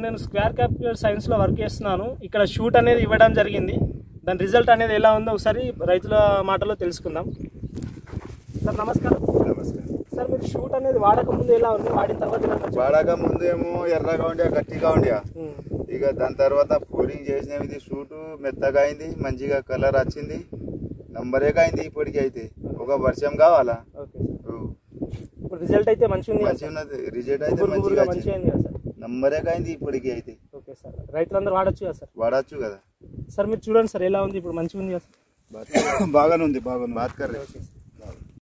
నేను square capital సైన్స్లో work చేస్తున్నాను ఇక్కడ షూట్ అనేది ఇవ్వడం జరిగింది దాని రిజల్ట్ అనేది ఎలా ఉందో ఒకసారి రైతుల మాటలో తెలుసుకుందాం సార్ నమస్కారం నమస్కారం సార్ మీరు షూట్ అనేది వాడక ముందు ఎలా ఉంది వాడిన తర్వాత ఎలా ఉంది? వాడక ముందు ఏమో ఎర్రగా ఉండే గట్టిగా ఉండే ఉమ్. ఇక దాని తర్వాత పూరింగ్ చేసినవి ఇది సూటు మెత్తగా అయింది మంచిగా కలర్ వచ్చింది నంబరే అయింది ఇప్పటికి అయితే ఒక వర్షం కావాలా ఓకే సార్ ఇప్పుడు రిజల్ట్ అయితే మంచిగా ఉంది కదా మంచిగా సార్? ఉన్నది రిజల్ట్ అయితే గుబురు మంచిగా గుబురుగా వచ్చింది మంచిగా అయింది కదా సార్ నంబరే అయింది ఇప్పటికి అయితే ఓకే సార్ రైతులందరూ వాడచ్చు కదా సార్ వాడచ్చు కదా సార్ మీరు చూడండి సార్ ఎలా ఉంది ఇప్పుడు మంచిగా ఉంది కదా సార్ బాగానే ఉంది బాగానే బాత్ కర్రీ ఓకే సార్